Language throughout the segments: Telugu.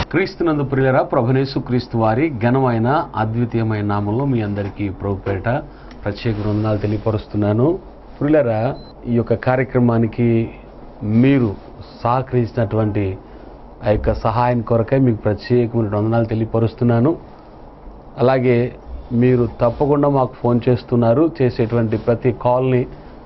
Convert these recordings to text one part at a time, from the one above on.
క్రీస్తునందు ప్రియులరా ప్రభునేసు క్రీస్తు వారి ఘనమైన అద్వితీయమైన నామంలో మీ అందరికీ ప్రభుపేట ప్రత్యేక బృందాలు తెలియపరుస్తున్నాను ప్రియులరా ఈ యొక్క కార్యక్రమానికి మీరు సహకరించినటువంటి ఆ యొక్క సహాయం కొరకై మీకు ప్రత్యేకమైన వందనాలు తెలియపరుస్తున్నాను అలాగే మీరు తప్పకుండా మాకు ఫోన్ చేస్తున్నారు చేసేటువంటి ప్రతి కాల్ని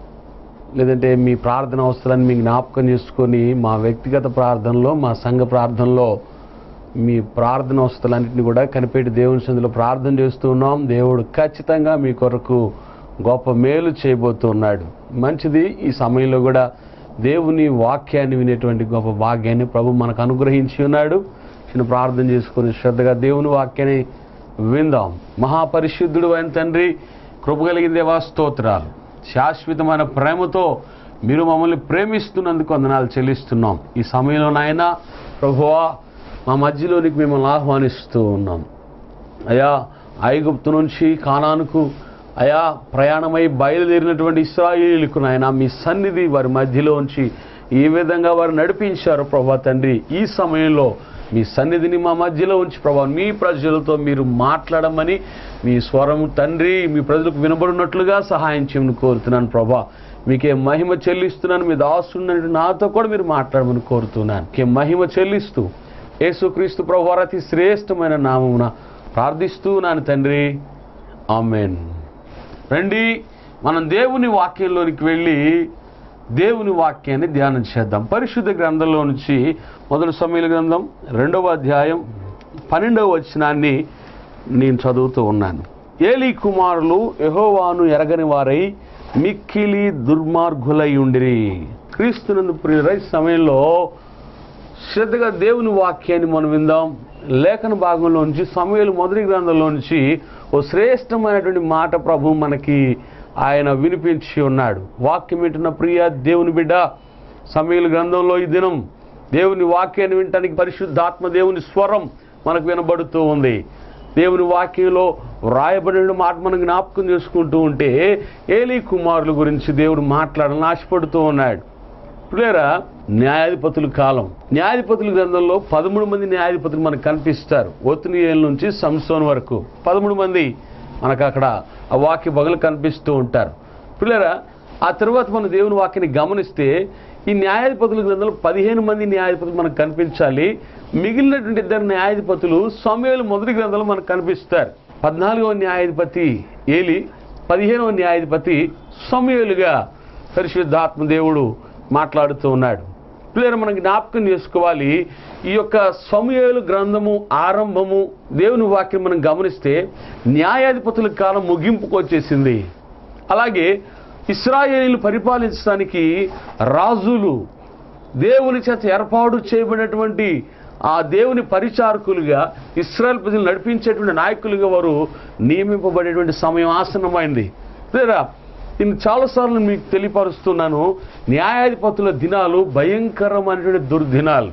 లేదంటే మీ ప్రార్థన అవసరాన్ని మీకు జ్ఞాపకం చేసుకొని మా వ్యక్తిగత ప్రార్థనలో మా సంఘ ప్రార్థనలో మీ ప్రార్థన అవసరాలన్నింటినీ కూడా కనిపెట్టి దేవుని సందులో ప్రార్థన చేస్తూ ఉన్నాం దేవుడు ఖచ్చితంగా మీ కొరకు గొప్ప మేలు చేయబోతున్నాడు మంచిది ఈ సమయంలో కూడా దేవుని వాక్యాన్ని వినేటువంటి గొప్ప భాగ్యాన్ని ప్రభు మనకు అనుగ్రహించి ఉన్నాడు చిన్న ప్రార్థన చేసుకొని శ్రద్ధగా దేవుని వాక్యాన్ని విందాం మహాపరిశుద్ధుడు అయిన తండ్రి కృపగలిగిన దేవా స్తోత్రాలు శాశ్వతమైన ప్రేమతో మీరు మమ్మల్ని ప్రేమిస్తున్నందుకు వందనాలు చెల్లిస్తున్నాం ఈ సమయంలో నాయన ప్రభువా మా మధ్యలోనికి మిమ్మల్ని ఆహ్వానిస్తూ ఉన్నాం అయా ఐగుప్తు నుంచి కానానుకు అయా ప్రయాణమై బయలుదేరినటువంటి ఇస్రాయిలీలకు నాయన మీ సన్నిధి వారి మధ్యలో ఉంచి ఈ విధంగా వారు నడిపించారు ప్రభా తండ్రి ఈ సమయంలో మీ సన్నిధిని మా మధ్యలో ఉంచి ప్రభా మీ ప్రజలతో మీరు మాట్లాడమని మీ స్వరం తండ్రి మీ ప్రజలకు వినబడినట్లుగా సహాయం చేయమని కోరుతున్నాను ప్రభా మీకే మహిమ చెల్లిస్తున్నాను మీ దాసున్నట్టు నాతో కూడా మీరు మాట్లాడమని కోరుతున్నాను మీకే మహిమ చెల్లిస్తూ యేసుక్రీస్తు ప్రభు వారి అతి శ్రేష్టమైన నామమున ప్రార్థిస్తూ నాను తండ్రి ఆమెన్ రండి మనం దేవుని వాక్యంలోనికి వెళ్ళి దేవుని వాక్యాన్ని ధ్యానం చేద్దాం పరిశుద్ధ గ్రంథంలో నుంచి మొదటి సమీల గ్రంథం రెండవ అధ్యాయం పన్నెండవ వచనాన్ని నేను చదువుతూ ఉన్నాను ఏలీ కుమారులు యెహోవాను ఎరగని వారై మిక్కిలి దుర్మార్గులై ఉండిరి క్రీస్తునందు ప్రియులై సమయంలో శ్రద్ధగా దేవుని వాక్యాన్ని మనం విందాం లేఖన భాగంలో నుంచి సమయాలు మొదటి గ్రంథంలో నుంచి ఓ శ్రేష్టమైనటువంటి మాట ప్రభు మనకి ఆయన వినిపించి ఉన్నాడు వాక్యం వింటున్న ప్రియ దేవుని బిడ్డ సమయాల గ్రంథంలో ఈ దినం దేవుని వాక్యాన్ని వినటానికి పరిశుద్ధాత్మ దేవుని స్వరం మనకు వినబడుతూ ఉంది దేవుని వాక్యంలో వ్రాయబడిన మాట మనం జ్ఞాపకం చేసుకుంటూ ఉంటే ఏలీ కుమారుల గురించి దేవుడు మాట్లాడాలని ఆశపడుతూ ఉన్నాడు ప్రియులారా న్యాయాధిపతుల కాలం న్యాయాధిపతుల గ్రంథంలో పదమూడు మంది న్యాయాధిపతులు మనకు కనిపిస్తారు ఒత్తినియేల నుంచి సంసోన్ వరకు పదమూడు మంది మనకు అక్కడ ఆ వాక్య బగలు కనిపిస్తూ ఉంటారు పిల్లరా ఆ తర్వాత మన దేవుని వాక్యాన్ని గమనిస్తే ఈ న్యాయాధిపతుల గ్రంథంలో పదిహేను మంది న్యాయాధిపతులు మనకు కనిపించాలి మిగిలినటువంటి ఇద్దరు న్యాయాధిపతులు సమయాలు మొదటి గ్రంథంలో మనకు కనిపిస్తారు పద్నాలుగవ న్యాయాధిపతి ఏలి పదిహేనవ న్యాయాధిపతి సమయాలుగా పరిశుద్ధాత్మ దేవుడు మాట్లాడుతూ ఉన్నాడు పిల్లలు మనం జ్ఞాపకం చేసుకోవాలి ఈ యొక్క సమయాలు గ్రంథము ఆరంభము దేవుని వాక్యం మనం గమనిస్తే న్యాయాధిపతుల కాలం ముగింపుకు వచ్చేసింది అలాగే ఇస్రాయేలీలు పరిపాలించడానికి రాజులు దేవుని చేత ఏర్పాటు చేయబడినటువంటి ఆ దేవుని పరిచారకులుగా ఇస్రాయల్ ప్రజలు నడిపించేటువంటి నాయకులుగా వారు నియమింపబడేటువంటి సమయం ఆసన్నమైంది లేదా నేను చాలాసార్లు మీకు తెలియపరుస్తున్నాను న్యాయాధిపతుల దినాలు భయంకరమైనటువంటి దుర్దినాలు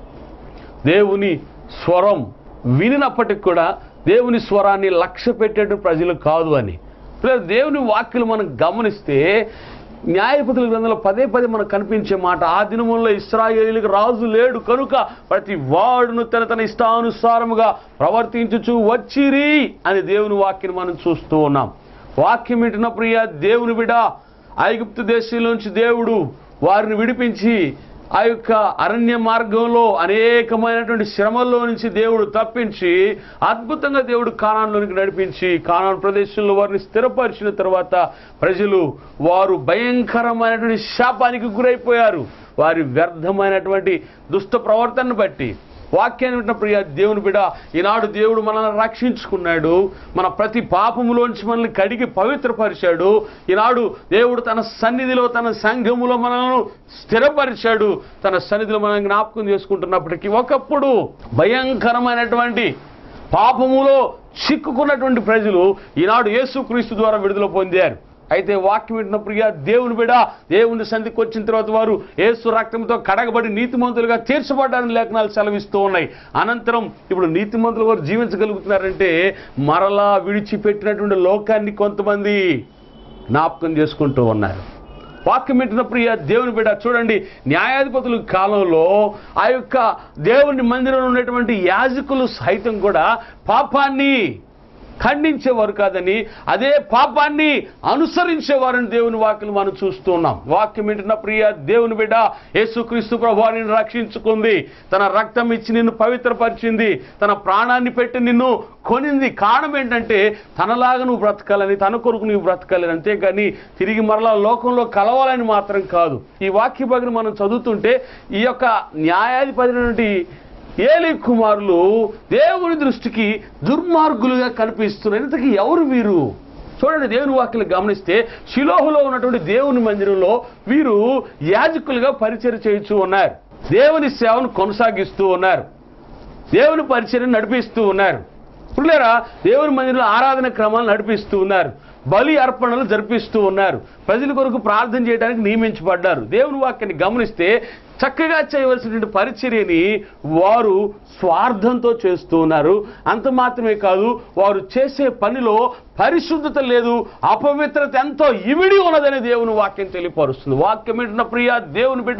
దేవుని స్వరం వినినప్పటికి కూడా దేవుని స్వరాన్ని లక్ష్య పెట్టేటువంటి ప్రజలు కాదు అని పిల్లలు దేవుని వాక్యలు మనం గమనిస్తే న్యాయపతుల గ్రంథంలో పదే పదే మనకు కనిపించే మాట ఆ దినముల్లో ఇస్రాయేలీలకు రాజు లేడు కనుక ప్రతి వాడును తన తన ఇష్టానుసారముగా ప్రవర్తించుచు వచ్చిరి అని దేవుని వాక్యం మనం చూస్తూ ఉన్నాం వాక్యం వింటున్న ప్రియ దేవుని బిడ ఐగుప్తు దేశంలోంచి దేవుడు వారిని విడిపించి ఆ యొక్క అరణ్య మార్గంలో అనేకమైనటువంటి శ్రమల్లో నుంచి దేవుడు తప్పించి అద్భుతంగా దేవుడు కానాన్లోనికి నడిపించి కానాన్ ప్రదేశంలో వారిని స్థిరపరిచిన తర్వాత ప్రజలు వారు భయంకరమైనటువంటి శాపానికి గురైపోయారు వారి వ్యర్థమైనటువంటి దుష్ట ప్రవర్తనను బట్టి వాక్యాన్ని వింటున్న ప్రియ దేవుని బిడ ఈనాడు దేవుడు మనల్ని రక్షించుకున్నాడు మన ప్రతి పాపములోంచి మనల్ని కడిగి పవిత్రపరిచాడు ఈనాడు దేవుడు తన సన్నిధిలో తన సంఘములో మనల్ని స్థిరపరిచాడు తన సన్నిధిలో మనం జ్ఞాపకం చేసుకుంటున్నప్పటికీ ఒకప్పుడు భయంకరమైనటువంటి పాపములో చిక్కుకున్నటువంటి ప్రజలు ఈనాడు యేసుక్రీస్తు ద్వారా విడుదల పొందారు అయితే వాక్యం వింటున్న ప్రియ దేవుని బిడ దేవుని సంధికి వచ్చిన తర్వాత వారు ఏసు రక్తంతో కడగబడి నీతిమంతులుగా తీర్చబడ్డారని లేఖనాలు సెలవిస్తూ ఉన్నాయి అనంతరం ఇప్పుడు నీతిమంతులు వారు జీవించగలుగుతున్నారంటే మరలా విడిచిపెట్టినటువంటి లోకాన్ని కొంతమంది జ్ఞాపకం చేసుకుంటూ ఉన్నారు వాక్యం వింటున్న ప్రియ దేవుని బిడ్డ చూడండి న్యాయాధిపతుల కాలంలో ఆ యొక్క దేవుని మందిరంలో ఉన్నటువంటి యాజకులు సైతం కూడా పాపాన్ని ఖండించేవారు కాదని అదే పాపాన్ని అనుసరించేవారని దేవుని వాక్యం మనం చూస్తూ ఉన్నాం వాక్యం వింటున్న ప్రియ దేవుని బిడ్డ యేసుక్రీస్తు ప్రభువాని రక్షించుకుంది తన రక్తం ఇచ్చి నిన్ను పవిత్రపరిచింది తన ప్రాణాన్ని పెట్టి నిన్ను కొనింది కారణం ఏంటంటే తనలాగా నువ్వు బ్రతకాలని తన కొరకు నువ్వు బ్రతకాలని అంతేగాని తిరిగి మరలా లోకంలో కలవాలని మాత్రం కాదు ఈ వాక్య భాగం మనం చదువుతుంటే ఈ యొక్క న్యాయాధిపతి నుండి ఏలి కుమారులు దేవుని దృష్టికి దుర్మార్గులుగా కనిపిస్తున్నారు ఇంతకీ ఎవరు వీరు చూడండి దేవుని వాక్యలు గమనిస్తే శిలోహులో ఉన్నటువంటి దేవుని మందిరంలో వీరు యాజకులుగా పరిచయం చేయించు ఉన్నారు దేవుని సేవను కొనసాగిస్తూ ఉన్నారు దేవుని పరిచయం నడిపిస్తూ ఉన్నారు పుల్లేరా దేవుని మందిరంలో ఆరాధన క్రమాలు నడిపిస్తూ ఉన్నారు బలి అర్పణలు జరిపిస్తూ ఉన్నారు ప్రజల కొరకు ప్రార్థన చేయడానికి నియమించబడ్డారు దేవుని వాక్యాన్ని గమనిస్తే చక్కగా చేయవలసినటువంటి పరిచర్యని వారు స్వార్థంతో చేస్తూ ఉన్నారు అంత మాత్రమే కాదు వారు చేసే పనిలో పరిశుద్ధత లేదు అపవిత్రత ఎంతో ఇమిడి ఉన్నదని దేవుని వాక్యం తెలియపరుస్తుంది వాక్యం ఏంటన్న ప్రియ దేవుని బిడ్డ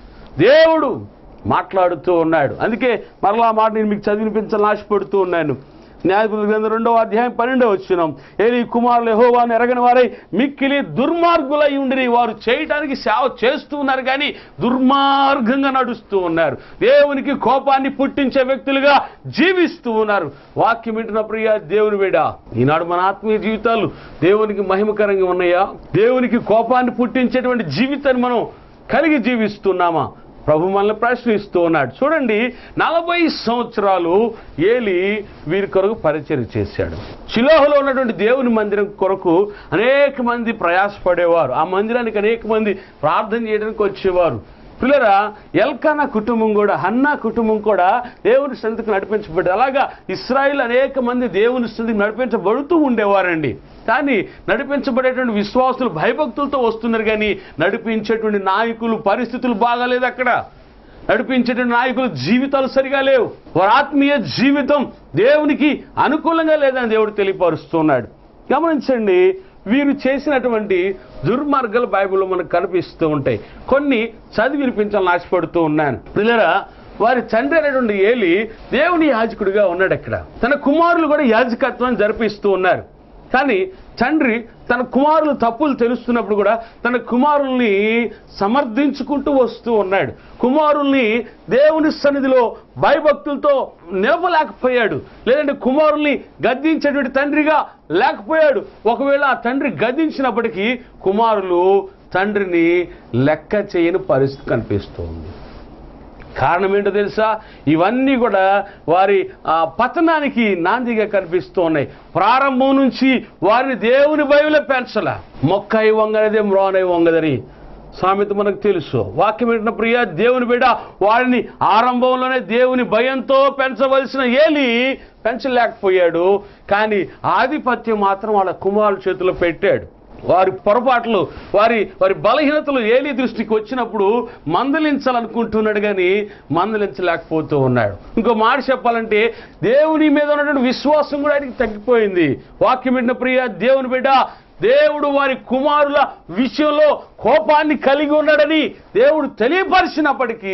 దేవుడు మాట్లాడుతూ ఉన్నాడు అందుకే మరలా ఆ మాట నేను మీకు చదివినిపించాలని ఆశపడుతూ ఉన్నాను న్యాయపతి గ్రంథం రెండవ అధ్యాయం పన్నెండవ వచ్చినాం ఏలి కుమారులు యెహోవాను ఎరగని వారై మిక్కిలి దుర్మార్గులై ఉండి వారు చేయడానికి సేవ చేస్తూ ఉన్నారు కానీ దుర్మార్గంగా నడుస్తూ ఉన్నారు దేవునికి కోపాన్ని పుట్టించే వ్యక్తులుగా జీవిస్తూ ఉన్నారు వాక్యం వింటున్న ప్రియ దేవుని వేడ ఈనాడు మన ఆత్మీయ జీవితాలు దేవునికి మహిమకరంగా ఉన్నాయా దేవునికి కోపాన్ని పుట్టించేటువంటి జీవితాన్ని మనం కలిగి జీవిస్తున్నామా ప్రభు మనల్ని ప్రశ్నిస్తూ ఉన్నాడు చూడండి నలభై సంవత్సరాలు ఏలి వీరి కొరకు పరిచయం చేశాడు శిలోహలో ఉన్నటువంటి దేవుని మందిరం కొరకు అనేక మంది ప్రయాసపడేవారు ఆ మందిరానికి అనేక మంది ప్రార్థన చేయడానికి వచ్చేవారు పిల్లరా ఎల్కానా కుటుంబం కూడా హన్నా కుటుంబం కూడా దేవుని స్థితికి నడిపించబడ్డారు అలాగా ఇస్రాయిల్ అనేక మంది దేవుని స్థితికి నడిపించబడుతూ ఉండేవారండి కానీ నడిపించబడేటువంటి విశ్వాసులు భయభక్తులతో వస్తున్నారు కానీ నడిపించేటువంటి నాయకులు పరిస్థితులు బాగాలేదు అక్కడ నడిపించేటువంటి నాయకుల జీవితాలు సరిగా లేవు వారి ఆత్మీయ జీవితం దేవునికి అనుకూలంగా లేదని దేవుడు తెలియపరుస్తున్నాడు గమనించండి వీరు చేసినటువంటి దుర్మార్గాలు బైబిల్లో మనకు కనిపిస్తూ ఉంటాయి కొన్ని చదివి వినిపించాలని ఆశపడుతూ ఉన్నాను పిల్లరా వారి తండ్రి అనేటువంటి ఏలి దేవుని యాజకుడిగా ఉన్నాడు అక్కడ తన కుమారులు కూడా యాజకత్వం జరిపిస్తూ ఉన్నారు కానీ తండ్రి తన కుమారులు తప్పులు తెలుస్తున్నప్పుడు కూడా తన కుమారుల్ని సమర్థించుకుంటూ వస్తూ ఉన్నాడు కుమారుల్ని దేవుని సన్నిధిలో భయభక్తులతో నిలపలేకపోయాడు లేదంటే కుమారుల్ని గద్దించేటువంటి తండ్రిగా లేకపోయాడు ఒకవేళ ఆ తండ్రి గద్దించినప్పటికీ కుమారులు తండ్రిని లెక్క చేయని పరిస్థితి కనిపిస్తుంది కారణం ఏంటో తెలుసా ఇవన్నీ కూడా వారి ఆ, పతనానికి నాందిగా కనిపిస్తూ ఉన్నాయి ప్రారంభం నుంచి వారిని దేవుని భయంలో పెంచల మొక్కై వంగనదే మ్రోనై వంగదని సామెత మనకు తెలుసు వాక్యం ఏంటన్న ప్రియ దేవుని బిడ్డ వారిని ఆరంభంలోనే దేవుని భయంతో పెంచవలసిన ఏలి పెంచలేకపోయాడు కానీ ఆధిపత్యం మాత్రం వాళ్ళ కుమారుల చేతిలో పెట్టాడు వారి పొరపాట్లు వారి వారి బలహీనతలు ఏలి దృష్టికి వచ్చినప్పుడు మందలించాలనుకుంటున్నాడు కానీ మందలించలేకపోతూ ఉన్నాడు ఇంకో మాట చెప్పాలంటే దేవుని మీద ఉన్నటువంటి విశ్వాసం కూడా ఆయనకి తగ్గిపోయింది వాక్యం విన్న ప్రియ దేవుని బిడ్డ దేవుడు వారి కుమారుల విషయంలో కోపాన్ని కలిగి ఉన్నాడని దేవుడు తెలియపరిచినప్పటికీ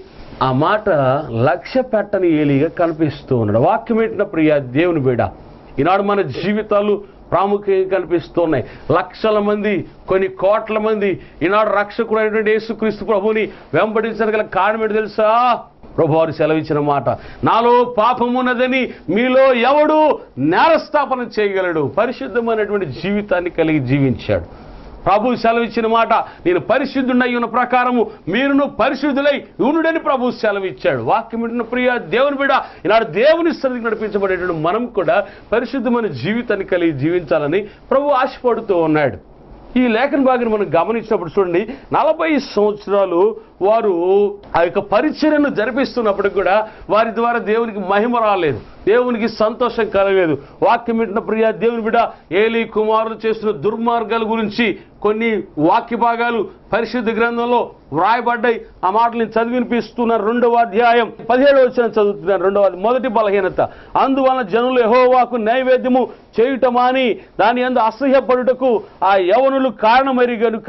ఆ మాట లక్ష్య పెట్టని ఏలిగా కనిపిస్తూ ఉన్నాడు వాక్యం ఏంటిన ప్రియ దేవుని బిడ్డ ఈనాడు మన జీవితాలు ప్రాముఖ్యంగా కనిపిస్తున్నాయి లక్షల మంది కొన్ని కోట్ల మంది ఈనాడు రక్షకుడు అయినటువంటి యేసుక్రీస్తు ప్రభుని వెంబడించడానికి గల కారణం ఏంటి తెలుసా ప్రభు వారు సెలవిచ్చిన మాట నాలో పాపమున్నదని మీలో ఎవడు నేరస్థాపన చేయగలడు పరిశుద్ధమైనటువంటి జీవితాన్ని కలిగి జీవించాడు ప్రభు సెలవిచ్చిన మాట నేను పరిశుద్ధుడై ఉన్న ప్రకారము మీరును పరిశుద్ధులై ఉండుడని ప్రభు సెలవిచ్చాడు వాక్యం వింటున్న ప్రియ దేవుని బిడ ఈనాడు దేవుని స్థితికి నడిపించబడేటువంటి మనం కూడా పరిశుద్ధమైన జీవితాన్ని కలిగి జీవించాలని ప్రభు ఆశపడుతూ ఉన్నాడు ఈ లేఖన భాగాన్ని మనం గమనించినప్పుడు చూడండి నలభై సంవత్సరాలు వారు ఆ యొక్క పరిచర్యను జరిపిస్తున్నప్పుడు కూడా వారి ద్వారా దేవునికి మహిమ రాలేదు దేవునికి సంతోషం కలగలేదు వాక్యం వింటున్న ప్రియ దేవుని బిడ్డ ఏలి కుమారులు చేస్తున్న దుర్మార్గాల గురించి కొన్ని వాక్య భాగాలు పరిశుద్ధ గ్రంథంలో వ్రాయబడ్డాయి ఆ మాటలు నేను చదివి వినిపిస్తున్నారు రెండవ అధ్యాయం పదిహేడు వచ్చిన చదువుతున్నాను రెండవ అధ్యాయం. మొదటి బలహీనత అందువలన జనులు యెహోవాకు నైవేద్యము చేయుట మాని దాని అందు అసహ్యపడుటకు ఆ యవనులు కారణమరి గనుక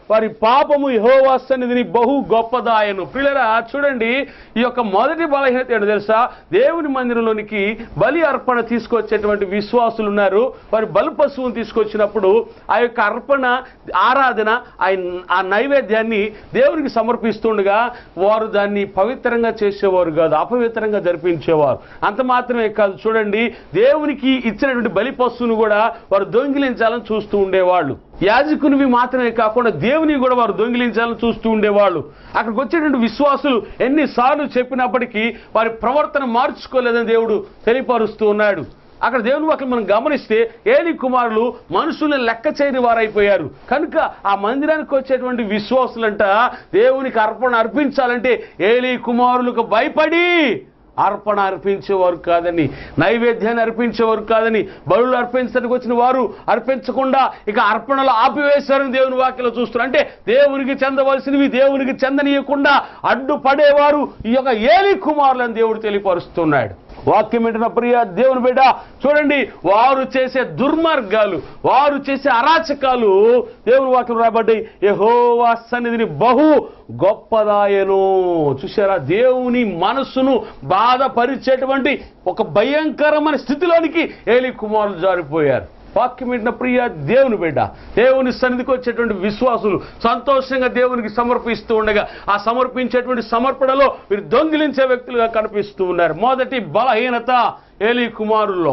వారి పాపము యెహోవా సన్నిధిని బహు గొప్పదాయను పిల్లరా చూడండి ఈ యొక్క మొదటి బలహీనత ఏంటో తెలుసా దేవుని మందిరంలోనికి బలి అర్పణ తీసుకొచ్చేటువంటి విశ్వాసులు ఉన్నారు వారి బలి పశువును తీసుకొచ్చినప్పుడు ఆ యొక్క అర్పణ ఆరాధన ఆ- ఆ నైవేద్యాన్ని దేవునికి సమర్పిస్తుండగా వారు దాన్ని పవిత్రంగా చేసేవారు కాదు అపవిత్రంగా జరిపించేవారు అంత మాత్రమే కాదు చూడండి దేవునికి ఇచ్చినటువంటి బలి పశువును కూడా వారు దొంగిలించాలని చూస్తూ ఉండేవాళ్ళు యాజకునివి మాత్రమే కాకుండా దేవుని కూడా వారు దొంగిలించాలని చూస్తూ ఉండేవాళ్ళు అక్కడికి వచ్చేటువంటి విశ్వాసులు ఎన్నిసార్లు చెప్పినప్పటికీ వారి ప్రవర్తన మార్చుకోలేదని దేవుడు తెలియపరుస్తూ ఉన్నాడు అక్కడ దేవుని వాక్యం మనం గమనిస్తే ఏలి కుమారులు మనుషుల్ని లెక్క చేయని వారైపోయారు కనుక ఆ మందిరానికి వచ్చేటువంటి విశ్వాసులంట దేవునికి అర్పణ అర్పించాలంటే ఏలి కుమారులకు భయపడి అర్పణ అర్పించేవారు కాదని నైవేద్యాన్ని అర్పించేవారు కాదని బలులు అర్పించడానికి వచ్చిన వారు అర్పించకుండా ఇక అర్పణలు ఆపివేశారని దేవుని వాక్యలో చూస్తున్నారు అంటే దేవునికి చెందవలసినవి దేవునికి చెందనీయకుండా అడ్డుపడేవారు ఈ యొక్క ఏలి కుమారులని దేవుడు తెలియపరుస్తున్నాడు వాక్యం వింటున్న ప్రియ దేవుని బిడ్డ చూడండి వారు చేసే దుర్మార్గాలు వారు చేసే అరాచకాలు దేవుని వాక్యం రాబడ్డాయి యెహోవా సన్నిధిని బహు గొప్పదాయను చూసారా దేవుని మనస్సును బాధపరిచేటువంటి ఒక భయంకరమైన స్థితిలోనికి ఏలి కుమారులు జారిపోయారు వాక్యం వింటున్న ప్రియ దేవుని బిడ్డ దేవుని సన్నిధికి వచ్చేటువంటి విశ్వాసులు సంతోషంగా దేవునికి సమర్పిస్తూ ఉండగా ఆ సమర్పించేటువంటి సమర్పణలో మీరు దొంగిలించే వ్యక్తులుగా కనిపిస్తూ ఉన్నారు మొదటి బలహీనత ఏలి కుమారుల్లో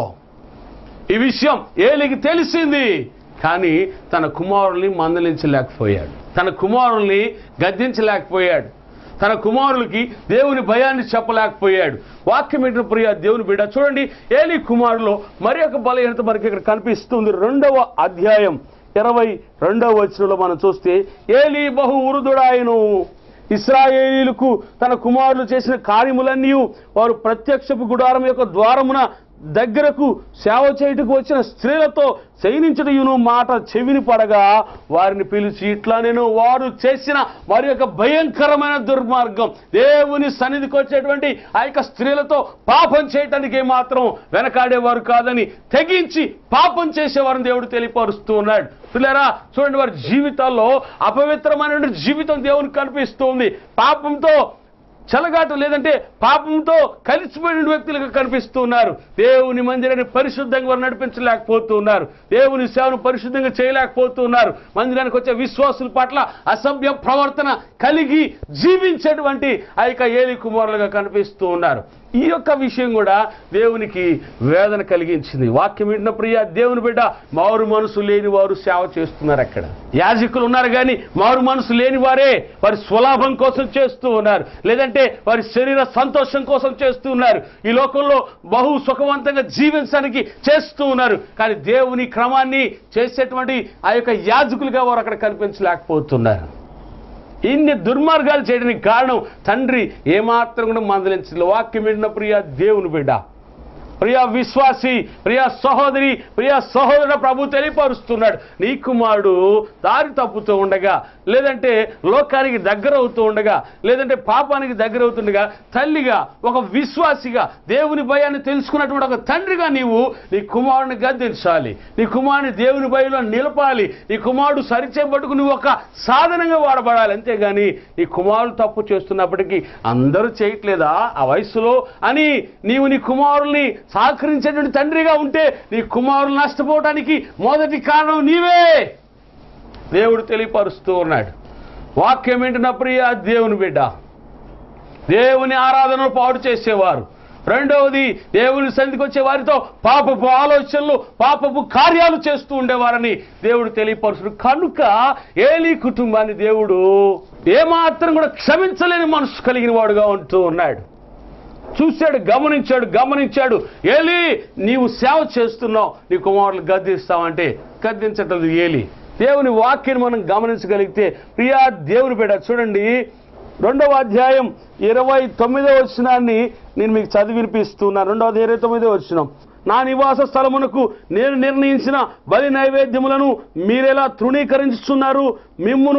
ఈ విషయం ఏలికి తెలిసింది కానీ తన కుమారుల్ని మందలించలేకపోయాడు తన కుమారుల్ని గద్దించలేకపోయాడు తన కుమారులకి దేవుని భయాన్ని చెప్పలేకపోయాడు వాక్యం ఏంటో ప్రియ దేవుని బిడ్డ చూడండి ఏలి కుమారులో మరి ఒక బలహీనత మనకి ఇక్కడ కనిపిస్తుంది రెండవ అధ్యాయం ఇరవై రెండవ వచనంలో మనం చూస్తే ఏలి బహు ఉరుదుడాయను ఇస్రాయేలీలకు తన కుమారులు చేసిన కార్యములన్నీ వారు ప్రత్యక్షపు గుడారం యొక్క ద్వారమున దగ్గరకు సేవ చేయుటకు వచ్చిన స్త్రీలతో శయనించుటయును మాట చెవిని పడగా వారిని పిలిచి ఇట్లా నేను వారు చేసిన వారి యొక్క భయంకరమైన దుర్మార్గం దేవుని సన్నిధికి వచ్చేటువంటి ఆ యొక్క స్త్రీలతో పాపం చేయటానికి మాత్రం వెనకాడేవారు కాదని తెగించి పాపం చేసేవారిని దేవుడు తెలియపరుస్తూ ఉన్నాడు పిల్లరా చూడండి వారి జీవితాల్లో అపవిత్రమైన జీవితం దేవునికి కనిపిస్తుంది పాపంతో చెలగాటు లేదంటే పాపంతో కలిసిపోయిన వ్యక్తులుగా కనిపిస్తూ ఉన్నారు దేవుని మందిరాన్ని పరిశుద్ధంగా వారు నడిపించలేకపోతూ ఉన్నారు దేవుని సేవను పరిశుద్ధంగా చేయలేకపోతూ ఉన్నారు మందిరానికి వచ్చే విశ్వాసుల పట్ల అసభ్య ప్రవర్తన కలిగి జీవించేటువంటి ఆ యొక్క ఏలి కుమారులుగా కనిపిస్తూ ఉన్నారు ఈ యొక్క విషయం కూడా దేవునికి వేదన కలిగించింది వాక్యం వింటున్న ప్రియ దేవుని బిడ్డ మారు మనసు లేని వారు సేవ చేస్తున్నారు అక్కడ యాజకులు ఉన్నారు కానీ మారు మనసు లేని వారే వారి స్వలాభం కోసం చేస్తూ ఉన్నారు లేదంటే వారి శరీర సంతోషం కోసం చేస్తూ ఉన్నారు ఈ లోకంలో బహు సుఖవంతంగా జీవించడానికి చేస్తూ ఉన్నారు కానీ దేవుని క్రమాన్ని చేసేటువంటి ఆ యొక్క యాజకులుగా వారు అక్కడ కనిపించలేకపోతున్నారు ఇన్ని దుర్మార్గాలు చేయడానికి కారణం తండ్రి ఏమాత్రం కూడా మందలించలేదు వాక్యం విన్న ప్రియ దేవుని బిడ్డ ప్రియ విశ్వాసి ప్రియ సహోదరి ప్రియ సహోదరుడు ప్రభు తెలియపరుస్తున్నాడు నీ కుమారుడు దారి తప్పుతూ ఉండగా లేదంటే లోకానికి దగ్గర అవుతూ ఉండగా లేదంటే పాపానికి దగ్గర అవుతుండగా తల్లిగా ఒక విశ్వాసిగా దేవుని భయాన్ని తెలుసుకున్నటువంటి ఒక తండ్రిగా నీవు నీ కుమారుని గద్దించాలి నీ కుమారుని దేవుని భయంలో నిలపాలి నీ కుమారుడు సరిచేపట్టుకు నువ్వు ఒక సాధనంగా వాడబడాలి అంతేగాని నీ కుమారుడు తప్పు చేస్తున్నప్పటికీ అందరూ చేయట్లేదా ఆ వయసులో అని నీవు నీ కుమారుల్ని సహకరించేటువంటి తండ్రిగా ఉంటే నీ కుమారులు నష్టపోవడానికి మొదటి కారణం నీవే దేవుడు తెలియపరుస్తూ ఉన్నాడు వాక్యం ఏంటి ప్రియ దేవుని బిడ్డ దేవుని ఆరాధనను పాడు చేసేవారు రెండవది దేవుని సన్నిధికి వచ్చే వారితో పాపపు ఆలోచనలు పాపపు కార్యాలు చేస్తూ ఉండేవారని దేవుడు తెలియపరుచుడు కనుక ఏలీ కుటుంబాన్ని దేవుడు ఏమాత్రం కూడా క్షమించలేని మనసు కలిగిన వాడుగా ఉంటూ ఉన్నాడు చూశాడు గమనించాడు గమనించాడు ఏలి నీవు సేవ చేస్తున్నావు నీ కుమారులు గద్దిస్తావంటే గద్దించటం ఏలి దేవుని వాక్యాన్ని మనం గమనించగలిగితే ప్రియా దేవుని బిడ్డ చూడండి రెండవ అధ్యాయం ఇరవై తొమ్మిదవ వచనాన్ని నేను మీకు చదివి వినిపిస్తున్నాను రెండవది ఇరవై తొమ్మిదో వచ్చినాం నా నివాస స్థలమునకు నేను నిర్ణయించిన బలి నైవేద్యములను మీరెలా తృణీకరించుతున్నారు మిమ్మును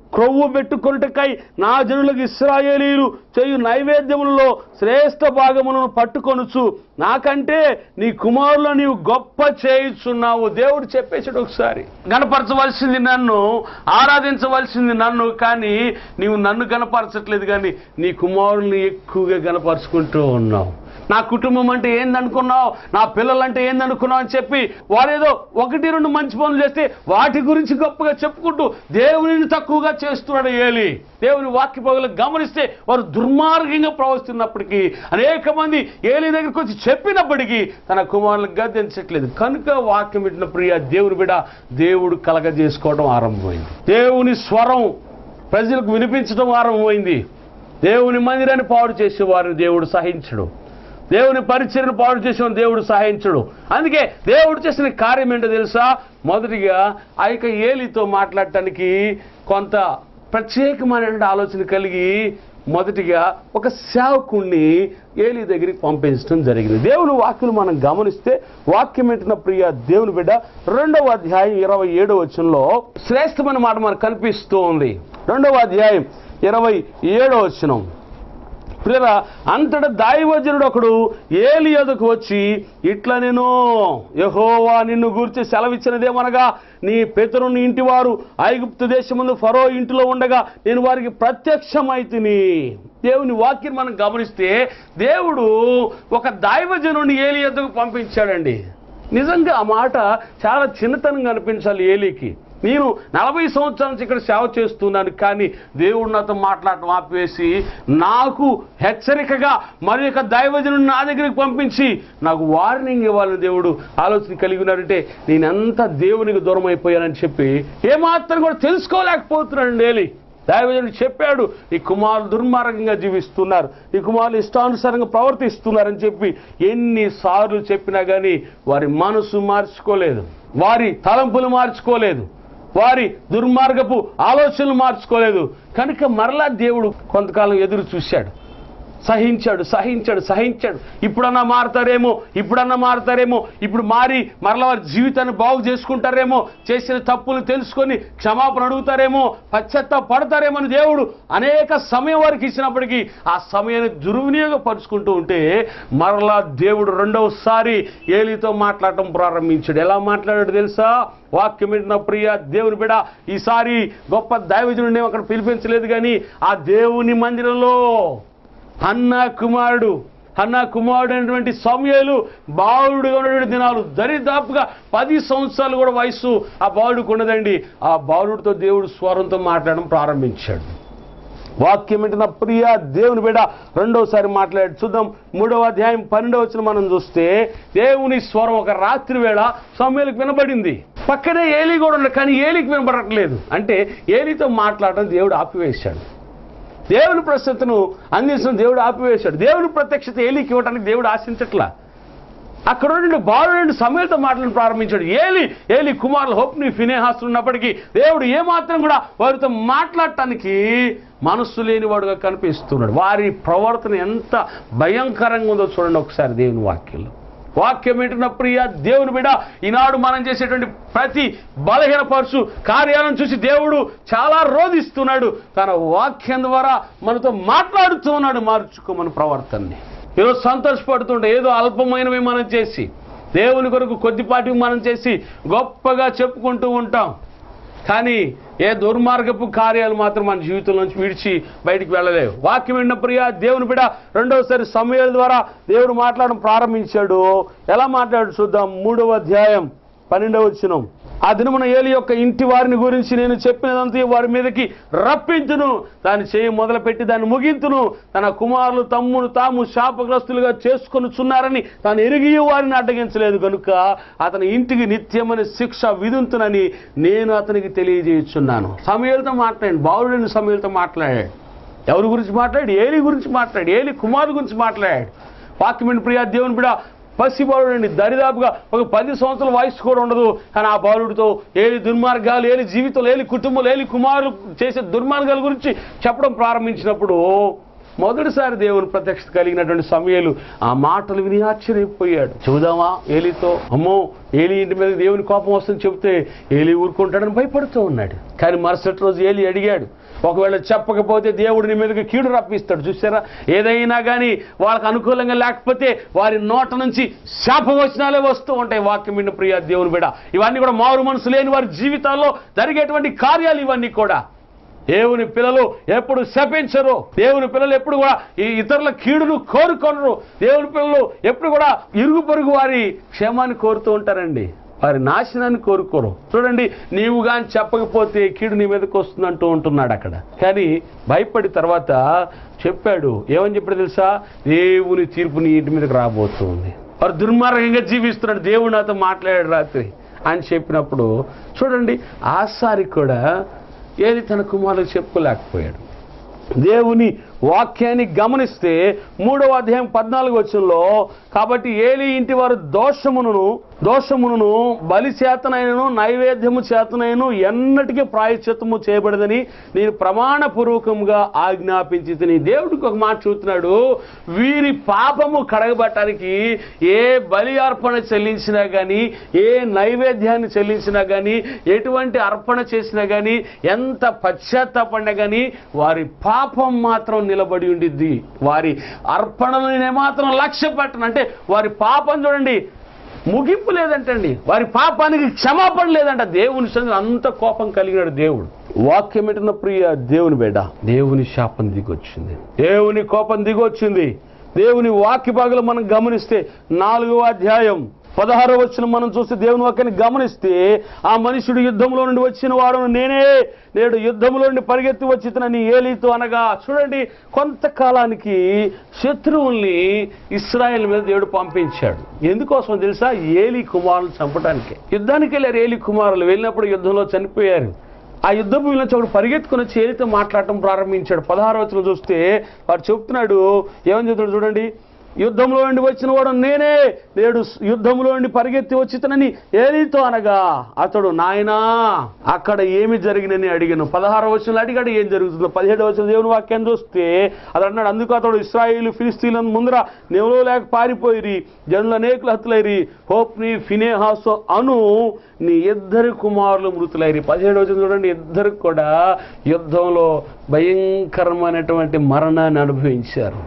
క్రొవ్వు పెట్టుకొనుటకై నా జనులకు ఇస్రాయేలీలు చేయు నైవేద్యములలో శ్రేష్ఠ భాగములను పట్టుకొనుచు నాకంటే నీ కుమారులు నీవు గొప్ప చేయుచున్నావు దేవుడు చెప్పేసాడు ఒకసారి గణపరచవలసింది నన్ను ఆరాధించవలసింది నన్ను కానీ నీవు నన్ను గణపరచట్లేదు కానీ నీ కుమారుల్ని ఎక్కువగా గణపరుచుకుంటూ ఉన్నావు నా కుటుంబం అంటే ఏందనుకున్నావు నా పిల్లలంటే ఏందనుకున్నావు అని చెప్పి వారేదో ఒకటి రెండు మంచి పనులు చేస్తే వాటి గురించి గొప్పగా చెప్పుకుంటూ దేవునిని తక్కువగా చేస్తున్నాడు ఏలి దేవుని వాక్య పగులు గమనిస్తే వారు దుర్మార్గంగా ప్రవర్తిస్తున్నప్పటికీ అనేక మంది ఏలి దగ్గరికి వచ్చి చెప్పినప్పటికీ తన కుమారులకు గద్దించట్లేదు కనుక వాక్యం పెట్టిన ప్రియ దేవుని బిడ దేవుడు కలగజేసుకోవడం ఆరంభమైంది దేవుని స్వరం ప్రజలకు వినిపించడం ఆరంభమైంది దేవుని మందిరాన్ని పాడు చేసే వారిని దేవుడు సహించడు దేవుని పరిచయను పాడు చేసిన దేవుడు సహాయించడు అందుకే దేవుడు చేసిన కార్యం ఏంటో తెలుసా మొదటిగా ఆ యొక్క ఏలితో మాట్లాడటానికి కొంత ప్రత్యేకమైన ఆలోచన కలిగి మొదటిగా ఒక సేవకుణ్ణి ఏలి దగ్గరికి పంపించడం జరిగింది దేవుని వాక్యం మనం గమనిస్తే వాక్యం ఏంటున్న ప్రియ దేవుని బిడ్డ రెండవ అధ్యాయం ఇరవై ఏడవ వచనంలో శ్రేష్టమైన మాట మనకు కనిపిస్తూ ఉంది రెండవ అధ్యాయం ఇరవై ఏడవ వచనం ప్రియరా అంతట దైవజనుడు ఒకడు ఏలి ఎదుకు వచ్చి ఇట్లా నేను యహోవా నిన్ను గూర్చి సెలవిచ్చినదేమనగా నీ పితరుని ఇంటి వారు ఐగుప్తు దేశముందు ఫరో ఇంటిలో ఉండగా నేను వారికి ప్రత్యక్షమైతిని దేవుని వాక్యం మనం గమనిస్తే దేవుడు ఒక దైవజనుడిని ఏలి ఎద్దుకు పంపించాడండి నిజంగా ఆ మాట చాలా చిన్నతనంగా అనిపించాలి ఏలికి నేను నలభై సంవత్సరాల నుంచి ఇక్కడ సేవ చేస్తున్నాను కానీ దేవుడు నాతో మాట్లాడటం ఆపివేసి నాకు హెచ్చరికగా మరి యొక్క దైవజనుడు నా దగ్గరికి పంపించి నాకు వార్నింగ్ ఇవ్వాలని దేవుడు ఆలోచన కలిగి ఉన్నాడంటే నేనెంత దేవునికి దూరం అయిపోయానని చెప్పి ఏమాత్రం కూడా తెలుసుకోలేకపోతున్నాను ఏలి దైవజనుడు చెప్పాడు ఈ కుమారులు దుర్మార్గంగా జీవిస్తున్నారు ఈ కుమారులు ఇష్టానుసారంగా ప్రవర్తిస్తున్నారని చెప్పి ఎన్నిసార్లు చెప్పినా కానీ వారి మనసు మార్చుకోలేదు వారి తలంపులు మార్చుకోలేదు వారి దుర్మార్గపు ఆలోచనలు మార్చుకోలేదు కనుక మరలా దేవుడు కొంతకాలం ఎదురు చూశాడు సహించాడు సహించాడు సహించాడు ఇప్పుడన్నా మారుతారేమో ఇప్పుడన్నా మారుతారేమో ఇప్పుడు మారి మరల వారి జీవితాన్ని బాగు చేసుకుంటారేమో చేసిన తప్పులు తెలుసుకొని క్షమాపణ అడుగుతారేమో పశ్చత్త పడతారేమో అని దేవుడు అనేక సమయం వారికి ఇచ్చినప్పటికీ ఆ సమయాన్ని దుర్వినియోగపరుచుకుంటూ ఉంటే మరలా దేవుడు రెండవసారి ఏలితో మాట్లాడటం ప్రారంభించాడు ఎలా మాట్లాడాడు తెలుసా వాక్యం వింటున్న ప్రియ దేవుని బిడ ఈసారి గొప్ప దైవజనుడిని అక్కడ పిలిపించలేదు కానీ ఆ దేవుని మందిరంలో అన్నా కుమారుడు అన్నా కుమారుడు అయినటువంటి సమయాలు బాలుడుగా ఉన్నటువంటి దినాలు దరిదాపుగా పది సంవత్సరాలు కూడా వయసు ఆ బాలుడికి ఉన్నదండి ఆ బాలుడితో దేవుడు స్వరంతో మాట్లాడడం ప్రారంభించాడు వాక్యం ఏంటన్న ప్రియ దేవుని బిడ్డ రెండోసారి మాట్లాడి చూద్దాం మూడవ అధ్యాయం పన్నెండవ వచ్చిన మనం చూస్తే దేవుని స్వరం ఒక రాత్రి వేళ సమయాలకు వినబడింది పక్కనే ఏలి కూడా ఉన్నాడు కానీ ఏలికి వినబడట్లేదు అంటే ఏలితో మాట్లాడడం దేవుడు ఆపివేశాడు దేవుని ప్రస్తుతను అందించిన దేవుడు ఆపివేశాడు దేవుని ప్రత్యక్షత ఏలికి ఇవ్వడానికి దేవుడు ఆశించట్లా అక్కడ నుండి బాలు నుండి సమయంతో మాటలను ప్రారంభించాడు ఏలి ఏలి కుమారులు హోప్ని ఫినేహాస్తులు ఉన్నప్పటికీ దేవుడు ఏమాత్రం కూడా వారితో మాట్లాడటానికి మనస్సు లేనివాడుగా కనిపిస్తున్నాడు వారి ప్రవర్తన ఎంత భయంకరంగా ఉందో చూడండి ఒకసారి దేవుని వాక్యంలో వాక్యం వింటున్న ప్రియ దేవుని బిడ ఈనాడు మనం చేసేటువంటి ప్రతి బలహీన పరుసు కార్యాలను చూసి దేవుడు చాలా రోధిస్తున్నాడు తన వాక్యం ద్వారా మనతో మాట్లాడుతూ ఉన్నాడు మార్చుకోమని ప్రవర్తనని ఈరోజు సంతోషపడుతుంటే ఏదో అల్పమైనవి మనం చేసి దేవుని కొరకు కొద్దిపాటి మనం చేసి గొప్పగా చెప్పుకుంటూ ఉంటాం కానీ ఏ దుర్మార్గపు కార్యాలు మాత్రం మన జీవితం నుంచి విడిచి బయటికి వెళ్ళలేవు వాక్యం విన్న ప్రియ దేవుని బిడ రెండవసారి సమయాల ద్వారా దేవుడు మాట్లాడడం ప్రారంభించాడు ఎలా మాట్లాడు చూద్దాం మూడవ అధ్యాయం పన్నెండవ వచ్చినం ఆ దినమున ఏలి యొక్క ఇంటి వారిని గురించి నేను చెప్పినదంతా వారి మీదకి రప్పించును దాన్ని చేయి మొదలుపెట్టి దాన్ని ముగింతును తన కుమారులు తమ్మును తాము శాపగ్రస్తులుగా చేసుకొనుచున్నారని తాను ఎరిగి వారిని అడ్డగించలేదు కనుక అతని ఇంటికి నిత్యమైన శిక్ష విధింతునని నేను అతనికి తెలియజేయుచున్నాను సమయాలతో మాట్లాడండి బాలుడైన సమయాలతో మాట్లాడాడు ఎవరి గురించి మాట్లాడు ఏలి గురించి మాట్లాడు ఏలి కుమారు గురించి మాట్లాడాడు వాక్యమైన ప్రియా దేవుని బిడ పసి బాలుడండి దరిదాపుగా ఒక పది సంవత్సరాల వయసు కూడా ఉండదు కానీ ఆ బాలుడితో ఏలి దుర్మార్గాలు ఏలి జీవితంలో ఏలి కుటుంబంలో ఏలి కుమారులు చేసే దుర్మార్గాల గురించి చెప్పడం ప్రారంభించినప్పుడు మొదటిసారి దేవుని ప్రత్యక్షత కలిగినటువంటి సమయాలు ఆ మాటలు విని ఆశ్చర్యపోయాడు చూద్దామా ఏలితో అమ్మో ఏలి ఇంటి మీద దేవుని కోపం వస్తుందని చెబితే ఏలి ఊరుకుంటాడని భయపడుతూ ఉన్నాడు కానీ మరుసటి రోజు ఏలి అడిగాడు ఒకవేళ చెప్పకపోతే దేవుడు నీ మీదకి కీడు రప్పిస్తాడు చూసారా ఏదైనా కానీ వాళ్ళకి అనుకూలంగా లేకపోతే వారి నోట నుంచి శాపవచనాలే వస్తూ ఉంటాయి వాక్యం విన్న ప్రియ దేవుని బిడ ఇవన్నీ కూడా మారు మనసు లేని వారి జీవితాల్లో జరిగేటువంటి కార్యాలు ఇవన్నీ కూడా దేవుని పిల్లలు ఎప్పుడు శపించరు దేవుని పిల్లలు ఎప్పుడు కూడా ఈ ఇతరుల కీడును కోరుకొనరు దేవుని పిల్లలు ఎప్పుడు కూడా ఇరుగు పొరుగు వారి క్షేమాన్ని కోరుతూ ఉంటారండి వారి నాశనాన్ని కోరుకోరు చూడండి నీవు కానీ చెప్పకపోతే కీడు నీ మీదకి వస్తుందంటూ ఉంటున్నాడు అక్కడ కానీ భయపడి తర్వాత చెప్పాడు ఏమని చెప్పాడు తెలుసా దేవుని తీర్పు నీ ఇంటి మీదకి రాబోతుంది వారు దుర్మార్గంగా జీవిస్తున్నాడు దేవుడు నాతో మాట్లాడాడు రాత్రి అని చెప్పినప్పుడు చూడండి ఆసారి కూడా ఏది తన కుమారులకు చెప్పుకోలేకపోయాడు దేవుని వాక్యాన్ని గమనిస్తే మూడవ అధ్యాయం పద్నాలుగు వచ్చంలో కాబట్టి ఏలి ఇంటి వారు దోషమును దోషమును బలి చేతనైనను నైవేద్యము చేతనైనను ఎన్నటికీ ప్రాయశ్చిత్తము చేయబడదని నేను ప్రమాణపూర్వకంగా ఆజ్ఞాపించి తిని దేవుడికి ఒక మాట చూస్తున్నాడు వీరి పాపము కడగబట్టడానికి ఏ బలి అర్పణ చెల్లించినా కానీ ఏ నైవేద్యాన్ని చెల్లించినా కానీ ఎటువంటి అర్పణ చేసినా కానీ ఎంత పశ్చాత్తాపడినా కానీ వారి పాపం మాత్రం నిలబడి ఉండిద్ది వారి అర్పణలని మాత్రం లక్ష్య పెట్టను అంటే వారి పాపం చూడండి ముగింపు లేదంటండి వారి పాపానికి క్షమాపణ లేదంట దేవుని సంగతి అంత కోపం కలిగినాడు దేవుడు వాక్యం పెట్టిన ప్రియ దేవుని బిడ్డ దేవుని శాపం దిగొచ్చింది దేవుని కోపం దిగొచ్చింది దేవుని వాక్య భాగంలో మనం గమనిస్తే నాలుగవ అధ్యాయం పదహారో వచ్చిన మనం చూస్తే దేవుని వాక్యాన్ని గమనిస్తే ఆ మనుషుడు యుద్ధంలో నుండి వచ్చిన వాడు నేనే నేడు యుద్ధంలో నుండి పరిగెత్తి వచ్చితనని ఏలీతో అనగా చూడండి కొంతకాలానికి శత్రువుల్ని ఇస్రాయేల్ మీద దేవుడు పంపించాడు ఎందుకోసం తెలుసా ఏలి కుమారులు చంపడానికి యుద్ధానికి వెళ్ళారు ఏలి కుమారులు వెళ్ళినప్పుడు యుద్ధంలో చనిపోయారు ఆ యుద్ధం నుంచి ఒకడు పరిగెత్తుకుని వచ్చి ఏలితో మాట్లాడటం ప్రారంభించాడు పదహారు వచ్చిన చూస్తే వాడు చెప్తున్నాడు ఏమని చెప్తున్నాడు చూడండి యుద్ధంలో నుండి వచ్చిన వాడు నేనే నేడు యుద్ధంలో నుండి పరిగెత్తి వచ్చితనని ఏలితో అనగా అతడు నాయనా అక్కడ ఏమి జరిగినని అడిగాను పదహారు వచనంలో అడిగాడు ఏం జరుగుతుందో పదిహేడు వచ్చిన దేవుని వాక్యం చూస్తే అతడు అన్నాడు అందుకు అతడు ఇస్రాయిల్ ఫిలిస్తీన్లను ముందర నెవలో లేక పారిపోయిరి జనులు అనేకులు హతులైరి హోప్ని ఫినేహాసో అను నీ ఇద్దరు కుమారులు మృతులైరి పదిహేడు వచ్చిన చూడండి ఇద్దరు కూడా యుద్ధంలో భయంకరమైనటువంటి మరణాన్ని అనుభవించారు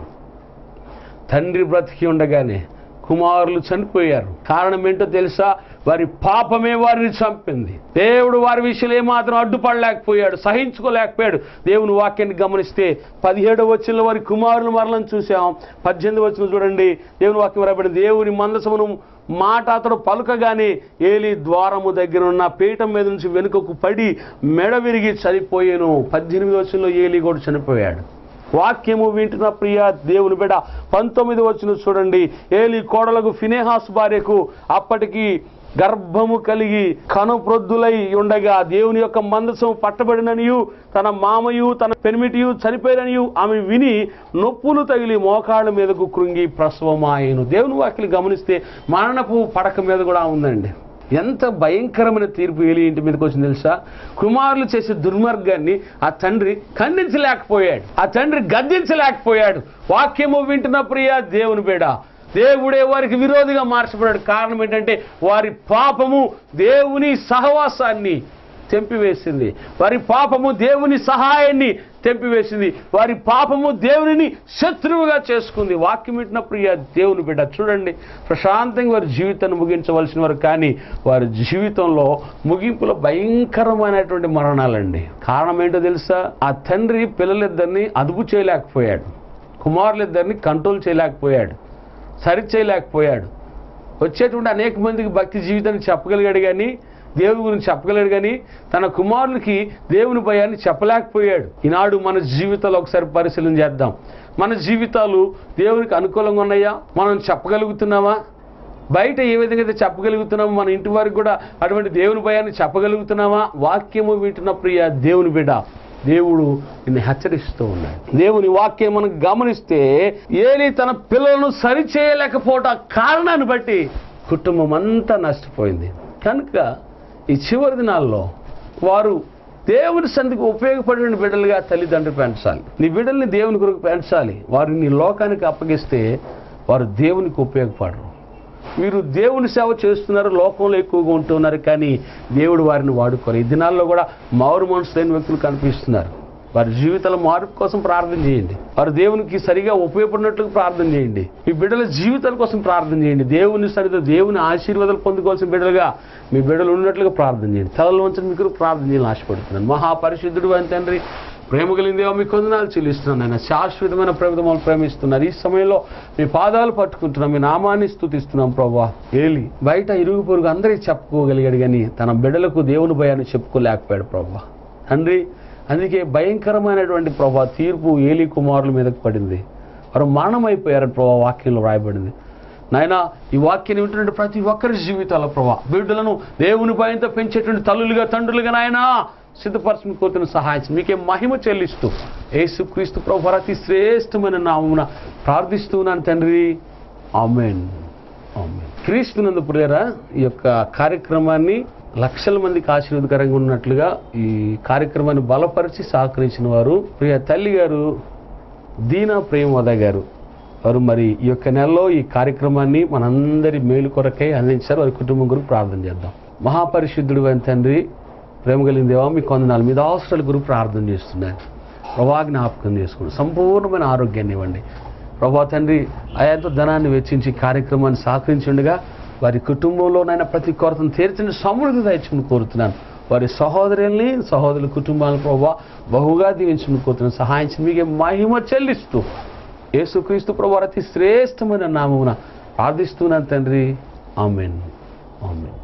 తండ్రి బ్రతికి ఉండగానే కుమారులు చనిపోయారు కారణం ఏంటో తెలుసా వారి పాపమే వారిని చంపింది దేవుడు వారి విషయంలో ఏమాత్రం అడ్డుపడలేకపోయాడు సహించుకోలేకపోయాడు దేవుని వాక్యాన్ని గమనిస్తే పదిహేడు వచ్చిన వారి కుమారులు మరణం చూసాం పద్దెనిమిది వచ్చిన చూడండి దేవుని వాక్యం రాబడింది దేవుని మందసమును మాట అతడు పలుకగానే ఏలి ద్వారము దగ్గర ఉన్న పీఠం మీద నుంచి వెనుకకు పడి మెడ విరిగి చనిపోయాను పద్దెనిమిది వచ్చంలో ఏలి కూడా చనిపోయాడు వాక్యము వింటున్న ప్రియ దేవుని బిడ పంతొమ్మిది వచ్చిన చూడండి ఏలి కోడలకు ఫినేహాస్ భార్యకు అప్పటికి గర్భము కలిగి కనుప్రొద్దులై ఉండగా దేవుని యొక్క మందసం పట్టబడిననియు తన మామయు తన పెనిమిటియు చనిపోయిననియు ఆమె విని నొప్పులు తగిలి మోకాళ్ళ మీదకు కృంగి ప్రసవమాయను దేవుని వాక్యలు గమనిస్తే మరణపు పడక మీద కూడా ఉందండి ఎంత భయంకరమైన తీర్పు ఏలి ఇంటి మీదకి వచ్చింది తెలుసా కుమారులు చేసే దుర్మార్గాన్ని ఆ తండ్రి ఖండించలేకపోయాడు ఆ తండ్రి గద్దించలేకపోయాడు వాక్యము వింటున్న ప్రియ దేవుని బేడ దేవుడే వారికి విరోధిగా మార్చబడాడు కారణం ఏంటంటే వారి పాపము దేవుని సహవాసాన్ని తెంపివేసింది వారి పాపము దేవుని సహాయాన్ని తెంపివేసింది వారి పాపము దేవునిని శత్రువుగా చేసుకుంది వాక్యం ఇట్టిన ప్రియ దేవుని బిడ్డ చూడండి ప్రశాంతంగా వారి జీవితాన్ని ముగించవలసిన వారు కానీ వారి జీవితంలో ముగింపులో భయంకరమైనటువంటి మరణాలండి కారణం ఏంటో తెలుసా ఆ తండ్రి పిల్లలిద్దరిని అదుపు చేయలేకపోయాడు కుమారులిద్దరిని కంట్రోల్ చేయలేకపోయాడు సరి చేయలేకపోయాడు వచ్చేటువంటి అనేక మందికి భక్తి జీవితాన్ని చెప్పగలిగాడు కానీ దేవుని గురించి చెప్పగలిగాడు కానీ తన కుమారులకి దేవుని భయాన్ని చెప్పలేకపోయాడు ఈనాడు మన జీవితాలు ఒకసారి పరిశీలన చేద్దాం మన జీవితాలు దేవునికి అనుకూలంగా ఉన్నాయా మనం చెప్పగలుగుతున్నామా బయట ఏ విధంగా అయితే చెప్పగలుగుతున్నామో మన ఇంటి వారికి కూడా అటువంటి దేవుని భయాన్ని చెప్పగలుగుతున్నామా వాక్యము వింటున్న ప్రియ దేవుని బిడ్డ దేవుడు నిన్ను హెచ్చరిస్తూ ఉన్నాడు దేవుని వాక్యం మనం గమనిస్తే ఏలి తన పిల్లలను సరిచేయలేకపోవట కారణాన్ని బట్టి కుటుంబం అంతా నష్టపోయింది కనుక ఈ చివరి దినాల్లో వారు దేవుని సంధికి ఉపయోగపడిన బిడ్డలుగా తల్లిదండ్రులు పెంచాలి నీ బిడ్డల్ని దేవుని కొరకు పెంచాలి వారిని నీ లోకానికి అప్పగిస్తే వారు దేవునికి ఉపయోగపడరు మీరు దేవుని సేవ చేస్తున్నారు లోకంలో ఎక్కువగా ఉంటున్నారు కానీ దేవుడు వారిని వాడుకోరు ఈ దినాల్లో కూడా మారు మనసులైన వ్యక్తులు కనిపిస్తున్నారు వారి జీవితాల మార్పు కోసం ప్రార్థన చేయండి వారు దేవునికి సరిగా ఉపయోగపడినట్లు ప్రార్థన చేయండి మీ బిడ్డల జీవితాల కోసం ప్రార్థన చేయండి దేవుని సరితో దేవుని ఆశీర్వాదాలు పొందుకోవాల్సిన బిడ్డలుగా మీ బిడ్డలు ఉన్నట్లుగా ప్రార్థన చేయండి తలలో ఉంచి మీకు ప్రార్థన చేయాలని ఆశపడుతున్నాను మహాపరిశుద్ధుడు అని తండ్రి ప్రేమ కలిగిందేవో మీ కొందనాలు చెల్లిస్తున్నాను ఆయన శాశ్వతమైన ప్రేమతో మమ్మల్ని ప్రేమిస్తున్నారు ఈ సమయంలో మీ పాదాలు పట్టుకుంటున్నాం మీ నామాన్ని స్థుతిస్తున్నాం ప్రభా ఏలి బయట ఇరుగు పొరుగు అందరికీ చెప్పుకోగలిగాడు కానీ తన బిడ్డలకు దేవుని భయాన్ని చెప్పుకోలేకపోయాడు ప్రభా తండ్రి అందుకే భయంకరమైనటువంటి ప్రభా తీర్పు ఏలి కుమారుల మీదకు పడింది వారు మరణమైపోయారని ప్రభా వాక్యంలో రాయబడింది నాయన ఈ వాక్యాన్ని వింటున్నటువంటి ప్రతి ఒక్కరి జీవితాల ప్రభా బిడ్డలను దేవుని భయంతో పెంచేటువంటి తల్లులుగా తండ్రులుగా నాయనా సిద్ధపరచుని కోరుతున్న సహాయం మీకే మహిమ చెల్లిస్తూ యేసుక్రీస్తు ప్రభు అతి శ్రేష్టమైన నామమున ప్రార్థిస్తున్నాను తండ్రి ఆమెన్ ఆమెన్ క్రీస్తునందు ప్రియరా ఈ యొక్క కార్యక్రమాన్ని లక్షల మందికి ఆశీర్వదకరంగా ఉన్నట్లుగా ఈ కార్యక్రమాన్ని బలపరిచి సహకరించిన వారు ప్రియ తల్లి గారు దీనా ప్రేమవద గారు వారు మరి ఈ యొక్క నెలలో ఈ కార్యక్రమాన్ని మనందరి మేలు కొరకై అందించారు వారి కుటుంబం గురించి ప్రార్థన చేద్దాం మహాపరిశుద్ధుడు అయిన తండ్రి ప్రేమ కలిగిన దేవా మీ కొందనాలు మీద అవసరాల గురించి ప్రార్థన చేస్తున్నాను ప్రభా జ్ఞాపకం చేసుకోండి సంపూర్ణమైన ఆరోగ్యాన్ని ఇవ్వండి ప్రభా తండ్రి అయంతో ధనాన్ని వెచ్చించి కార్యక్రమాన్ని సహకరించుండగా వారి కుటుంబంలోనైనా ప్రతి కొరతను తీర్చిన సమృద్ధి దయచుకుని కోరుతున్నాను వారి సహోదరుల్ని సహోదరుల కుటుంబాలను ప్రభావ బహుగా దీవించుకుని కోరుతున్నాను సహాయించి మీకే మహిమ చెల్లిస్తూ యేసుక్రీస్తు ప్రభు అతి శ్రేష్టమైన నామమున ప్రార్థిస్తున్నాను తండ్రి ఆమెన్ ఆమెన్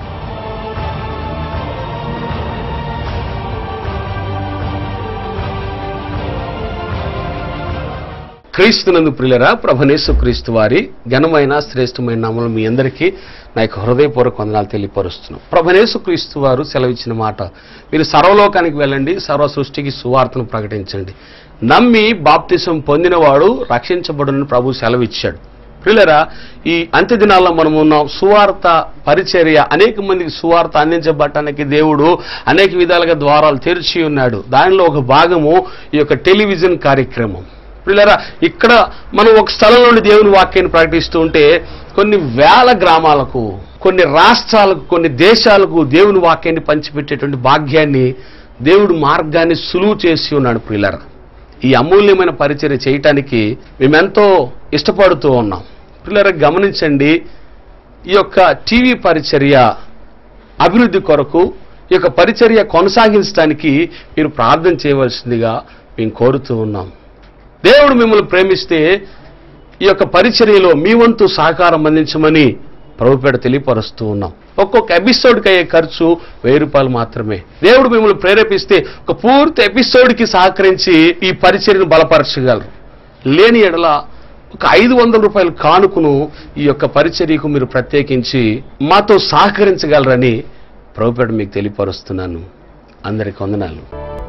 క్రీస్తునందు ప్రియులరా ప్రభనేసు క్రీస్తు వారి ఘనమైన శ్రేష్టమైన నామలు మీ అందరికీ నా యొక్క హృదయపూర్వక వందనాలు తెలియపరుస్తున్నాం ప్రభనేసు క్రీస్తు వారు సెలవిచ్చిన మాట మీరు సర్వలోకానికి వెళ్ళండి సర్వ సృష్టికి సువార్తను ప్రకటించండి నమ్మి బాప్తిసం పొందినవాడు రక్షించబడునని ప్రభు సెలవిచ్చాడు ప్రియులరా ఈ అంత్య దినాల్లో మనం ఉన్నాం సువార్త పరిచర్య అనేక మందికి సువార్త అందించబడటానికి దేవుడు అనేక విధాలుగా ద్వారాలు తెరిచి ఉన్నాడు దానిలో ఒక భాగము ఈ యొక్క టెలివిజన్ కార్యక్రమం పిల్లరా ఇక్కడ మనం ఒక స్థలం నుండి దేవుని వాక్యాన్ని ప్రకటిస్తూ ఉంటే కొన్ని వేల గ్రామాలకు కొన్ని రాష్ట్రాలకు కొన్ని దేశాలకు దేవుని వాక్యాన్ని పంచిపెట్టేటువంటి భాగ్యాన్ని దేవుడు మార్గాన్ని సులువు చేసి ఉన్నాడు పిల్లరా ఈ అమూల్యమైన పరిచర్య చేయటానికి మేమెంతో ఇష్టపడుతూ ఉన్నాం పిల్లరా గమనించండి ఈ యొక్క టీవీ పరిచర్య అభివృద్ధి కొరకు ఈ యొక్క పరిచర్య కొనసాగించడానికి మీరు ప్రార్థన చేయవలసిందిగా మేము కోరుతూ ఉన్నాం దేవుడు మిమ్మల్ని ప్రేమిస్తే ఈ యొక్క పరిచర్యలో మీ వంతు సహకారం అందించమని ప్రభుపేట తెలియపరుస్తూ ఉన్నాం ఒక్కొక్క ఎపిసోడ్కి అయ్యే ఖర్చు వెయ్యి రూపాయలు మాత్రమే దేవుడు మిమ్మల్ని ప్రేరేపిస్తే ఒక పూర్తి ఎపిసోడ్కి సహకరించి ఈ పరిచర్యను బలపరచగలరు లేని ఎడల ఒక ఐదు వందల రూపాయల కానుకను ఈ యొక్క పరిచర్యకు మీరు ప్రత్యేకించి మాతో సహకరించగలరని ప్రభుపేట మీకు తెలియపరుస్తున్నాను అందరికి వందనాలు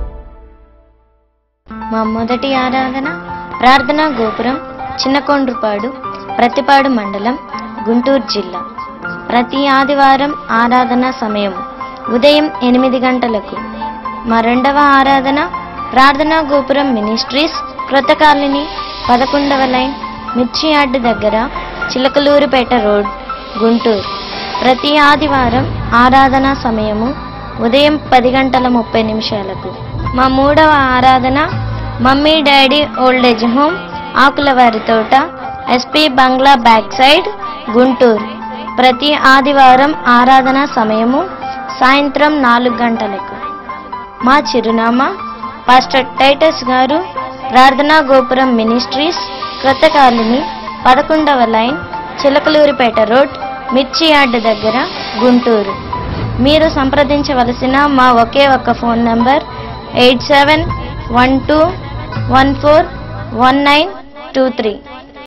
మా మొదటి ఆరాధన ప్రార్థనా గోపురం చిన్నకొండ్రుపాడు ప్రతిపాడు మండలం గుంటూరు జిల్లా ప్రతి ఆదివారం ఆరాధన సమయం ఉదయం ఎనిమిది గంటలకు మా రెండవ ఆరాధన ప్రార్థనా గోపురం మినిస్ట్రీస్ క్రొత్త కాలనీ పదకొండవ లైన్ మిర్చి యార్డ్ దగ్గర చిలకలూరుపేట రోడ్ గుంటూరు ప్రతి ఆదివారం ఆరాధన సమయము ఉదయం పది గంటల ముప్పై నిమిషాలకు మా మూడవ Aradhana mummy daddy old age home ఆకులవారి తోట SP bungalow back side Guntur ప్రతి ఆదివారం ఆరాధన సమయము సాయంత్రం నాలుగు గంటలకు మా చిరునామా పాస్టర్ టైటస్ గారు ప్రార్థనా గోపురం మినిస్ట్రీస్ క్రొత్త కాలనీ పదకొండవ line Chilakaluripet road Mirchi yard దగ్గర గుంటూరు మీరు సంప్రదించవలసిన మా ఒకే ఒక్క phone number eight seven one two one four one nine two three